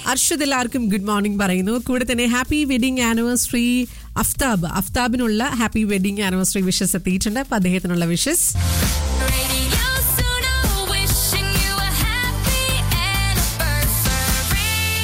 അർഷദ് എല്ലാവർക്കും good morning പറയുന്നു കൂടെ തന്നെ ഹാപ്പി വെഡിങ് ആനിവേഴ്സറി അഫ്താബ് അഫ്താബിനുള്ള ഹാപ്പി വെഡിങ് ആനിവേഴ്സറി വിഷസ് എത്തിയിട്ടുണ്ട് അപ്പൊ അദ്ദേഹത്തിനുള്ള wishes Radio Suno, wishing you a happy anniversary.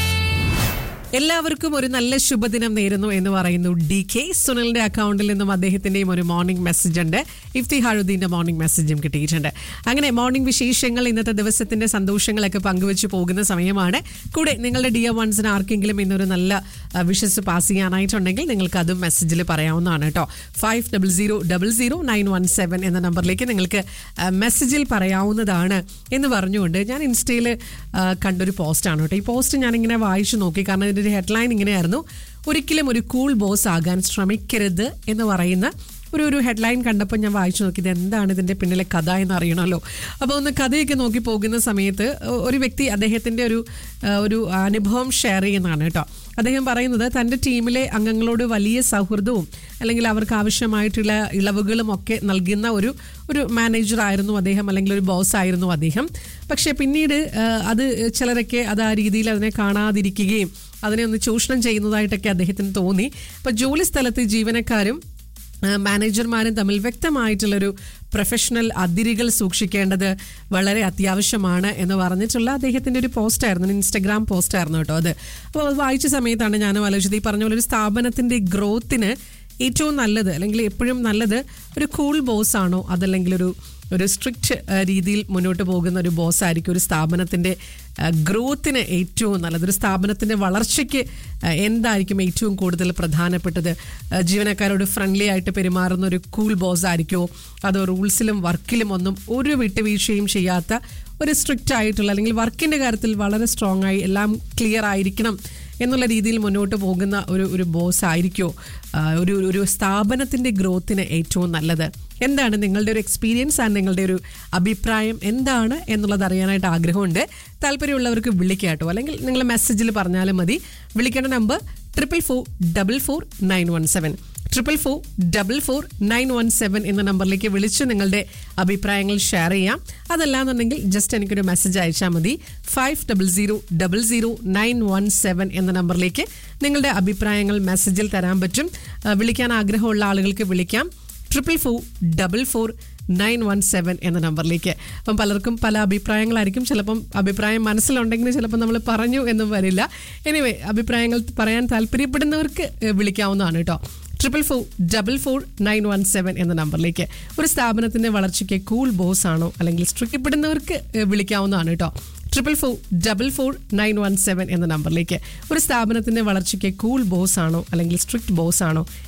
എല്ലാവർക്കും ഒരു നല്ല ശുഭദിനം നേരുന്നു എന്ന് പറയുന്നു ഡി കെ സുനിലിന്റെ അക്കൗണ്ടിൽ നിന്നും അദ്ദേഹത്തിന്റെയും ഒരു മോർണിംഗ് മെസ്സേജ് ഉണ്ട് ഇഫ്തിഹാറുദ്ദീന്റെ മോർണിംഗ് മെസ്സേജും കിട്ടിയിട്ടുണ്ട് അങ്ങനെ മോർണിംഗ് വിശേഷങ്ങൾ ഇന്നത്തെ ദിവസത്തിന്റെ സന്തോഷങ്ങളൊക്കെ പങ്കുവെച്ച് പോകുന്ന സമയമാണ് കൂടെ നിങ്ങളുടെ ഡിയർ വൺസിന് ആർക്കെങ്കിലും ഇന്നൊരു നല്ല വിഷസ് പാസ് ചെയ്യാനായിട്ടുണ്ടെങ്കിൽ നിങ്ങൾക്ക് അതും മെസ്സേജിൽ പറയാവുന്നതാണ് കേട്ടോ five double zero double zero nine one seven എന്ന നമ്പറിലേക്ക് നിങ്ങൾക്ക് ആ, മെസ്സേജിൽ പറയാവുന്നതാണ് എന്ന് പറഞ്ഞുകൊണ്ട് ഞാൻ ഇൻസ്റ്റയിൽ കണ്ടൊരു പോസ്റ്റാണ് കേട്ടോ ഈ പോസ്റ്റ് ഞാനിങ്ങനെ വായിച്ചു നോക്കി കാരണം ഇതിൻ്റെ ഒരു ഹെഡ്ലൈൻ ഇങ്ങനെയായിരുന്നു ഒരിക്കലും ഒരു കൂൾ ബോസ് ആകാൻ ശ്രമിക്കരുത് എന്ന് പറയുന്ന ഒരു ഒരു ഹെഡ്ലൈൻ കണ്ടപ്പോൾ ഞാൻ വായിച്ചു നോക്കി ഇത് എന്താണ് ഇതിൻ്റെ പിന്നിലെ കഥ എന്ന് അറിയണമല്ലോ അപ്പോൾ ഒന്ന് കഥയൊക്കെ നോക്കി പോകുന്ന സമയത്ത് ഒ- ഒരു വ്യക്തി അദ്ദേഹത്തിൻ്റെ ഒരു ആ, ഒരു അനുഭവം ഷെയർ ചെയ്യുന്നതാണ് കേട്ടോ അദ്ദേഹം പറയുന്നത് തൻ്റെ ടീമിലെ അംഗങ്ങളോട് വലിയ സൗഹൃദവും അല്ലെങ്കിൽ അവർക്ക് ആവശ്യമായിട്ടുള്ള ഇളവുകളും ഒക്കെ നൽകുന്ന ഒരു ഒരു മാനേജർ ആയിരുന്നു അദ്ദേഹം അല്ലെങ്കിൽ ഒരു ബോസ് ആയിരുന്നു അദ്ദേഹം പക്ഷേ പിന്നീട് ആ, അത് ചിലരൊക്കെ അത് ആ രീതിയിൽ അതിനെ കാണാതിരിക്കുകയും അതിനെ ഒന്ന് ചൂഷണം ചെയ്യുന്നതായിട്ടൊക്കെ അദ്ദേഹത്തിന് തോന്നി അപ്പോൾ ജോലി സ്ഥലത്ത് ജീവനക്കാരും ആ, മാനേജർമാരും തമ്മിൽ വ്യക്തമായിട്ടുള്ളൊരു പ്രൊഫഷണൽ അതിരുകൾ സൂക്ഷിക്കേണ്ടത് വളരെ അത്യാവശ്യമാണ് എന്ന് പറഞ്ഞിട്ടുള്ള അദ്ദേഹത്തിൻ്റെ ഒരു പോസ്റ്റായിരുന്നു ഇൻസ്റ്റഗ്രാം പോസ്റ്റായിരുന്നു കേട്ടോ അത് അപ്പോൾ അത് വായിച്ച സമയത്താണ് ഞാൻ ആലോചിച്ചത് ഈ പറഞ്ഞ പോലെ ഒരു സ്ഥാപനത്തിൻ്റെ ഗ്രോത്തിന് ഏറ്റവും നല്ലത് അല്ലെങ്കിൽ എപ്പോഴും നല്ലത് ഒരു കൂൾ ബോസ് ആണോ അതല്ലെങ്കിൽ ഒരു ഒരു സ്ട്രിക്റ്റ് രീതിയിൽ മുന്നോട്ട് പോകുന്ന ഒരു ബോസ് ആയിരിക്കും ഒരു സ്ഥാപനത്തിൻ്റെ ഗ്രോത്തിന് ഏറ്റവും നല്ലത് ഒരു സ്ഥാപനത്തിൻ്റെ വളർച്ചയ്ക്ക് ആ, എന്തായിരിക്കും ഏറ്റവും കൂടുതൽ പ്രധാനപ്പെട്ടത് ആ, ജീവനക്കാരോട് ഫ്രണ്ട്ലി ആയിട്ട് പെരുമാറുന്ന ഒരു കൂൾ ബോസ് ആയിരിക്കുമോ അതോ റൂൾസിലും വർക്കിലും ഒന്നും ഒരു വിട്ടുവീഴ്ചയും ചെയ്യാത്ത ഒരു സ്ട്രിക്റ്റ് ആയിട്ടുള്ള അല്ലെങ്കിൽ വർക്കിൻ്റെ കാര്യത്തിൽ വളരെ സ്ട്രോങ് ആയി എല്ലാം ക്ലിയർ ആയിരിക്കണം എന്നുള്ള രീതിയിൽ മുന്നോട്ട് പോകുന്ന ഒരു ഒരു ബോസ് ആയിരിക്കുമോ ആ, ഒരു ഒരു സ്ഥാപനത്തിൻ്റെ ഗ്രോത്തിന് ഏറ്റവും നല്ലത് എന്താണ് നിങ്ങളുടെ ഒരു എക്സ്പീരിയൻസ് ആൻഡ് നിങ്ങളുടെ ഒരു അഭിപ്രായം എന്താണ് എന്നുള്ളത് അറിയാനായിട്ട് ആഗ്രഹമുണ്ട് താല്പര്യമുള്ളവർക്ക് വിളിക്കുക കേട്ടോ അല്ലെങ്കിൽ നിങ്ങൾ മെസ്സേജിൽ പറഞ്ഞാലും മതി വിളിക്കേണ്ട number triple four double four nine one seven triple four double four nine one seven എന്ന നമ്പറിലേക്ക് വിളിച്ച് നിങ്ങളുടെ അഭിപ്രായങ്ങൾ ഷെയർ ചെയ്യാം അതല്ലാന്നുണ്ടെങ്കിൽ ജസ്റ്റ് എനിക്കൊരു മെസ്സേജ് അയച്ചാൽ മതി five double zero double zero nine one seven എന്ന നമ്പറിലേക്ക് നിങ്ങളുടെ അഭിപ്രായങ്ങൾ മെസ്സേജിൽ തരാൻ പറ്റും ആ, വിളിക്കാൻ ആഗ്രഹമുള്ള ആളുകൾക്ക് വിളിക്കാം triple four double four nine one seven എന്ന നമ്പറിലേക്ക് അപ്പം പലർക്കും പല അഭിപ്രായങ്ങളായിരിക്കും ചിലപ്പം അഭിപ്രായം മനസ്സിലുണ്ടെങ്കിൽ ചിലപ്പോൾ നമ്മൾ പറഞ്ഞു എന്നും വരില്ല എനിവേ അഭിപ്രായങ്ങൾ പറയാൻ താല്പര്യപ്പെടുന്നവർക്ക് ഏഹ്, വിളിക്കാവുന്നതാണ് കേട്ടോ triple four double four nine one seven എന്ന നമ്പറിലേക്ക് ഒരു സ്ഥാപനത്തിന്റെ വളർച്ചയ്ക്ക് കൂൾ ബോസ് ആണോ അല്ലെങ്കിൽ സ്ട്രിക്കപ്പെടുന്നവർക്ക് ഏഹ്, വിളിക്കാവുന്നതാണ് കേട്ടോ triple four double four nine one seven എന്ന നമ്പറിലേക്ക് ഒരു സ്ഥാപനത്തിന്റെ വളർച്ചയ്ക്ക് കൂൾ ബോസ് ആണോ അല്ലെങ്കിൽ സ്ട്രിക്റ്റ് ബോസ് ആണോ